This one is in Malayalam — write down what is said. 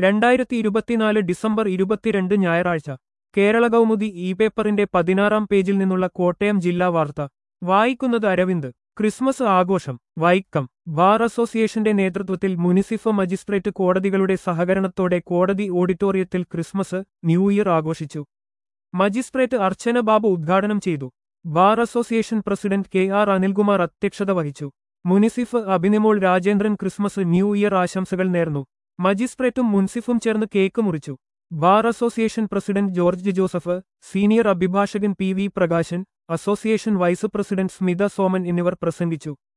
രണ്ടായിരത്തി ഇരുപത്തിനാല് ഡിസംബർ ഇരുപത്തിരണ്ട് ഞായറാഴ്ച കേരള കൗമുദി ഇ പേപ്പറിന്റെ പതിനാറാം പേജിൽ നിന്നുള്ള കോട്ടയം ജില്ലാ വാർത്ത വായിക്കുന്നത് അരവിന്ദ് ക്രിസ്മസ് ആഘോഷം വൈക്കം ബാർ അസോസിയേഷന്റെ നേതൃത്വത്തിൽ മുനിസിഫ് മജിസ്ട്രേറ്റ് കോടതികളുടെ സഹകരണത്തോടെ കോടതി ഓഡിറ്റോറിയത്തിൽ ക്രിസ്മസ് ന്യൂ ഇയർ ആഘോഷിച്ചു മജിസ്ട്രേറ്റ് അർച്ചന ബാബു ഉദ്ഘാടനം ചെയ്തു bar association president K R Anilkumar അധ്യക്ഷത വഹിച്ചു മുനിസിഫ് Abhinimol Rajendran Christmas New Year ആശംസകൾ നേർന്നു മജിസ്ട്രേറ്റും മുൻസിഫും ചേർന്ന് കേക്ക് മുറിച്ചു bar association president George Joseph senior അഭിഭാഷകൻ P V Prakashan association vice president Smitha Soman എന്നിവർ പ്രസംഗിച്ചു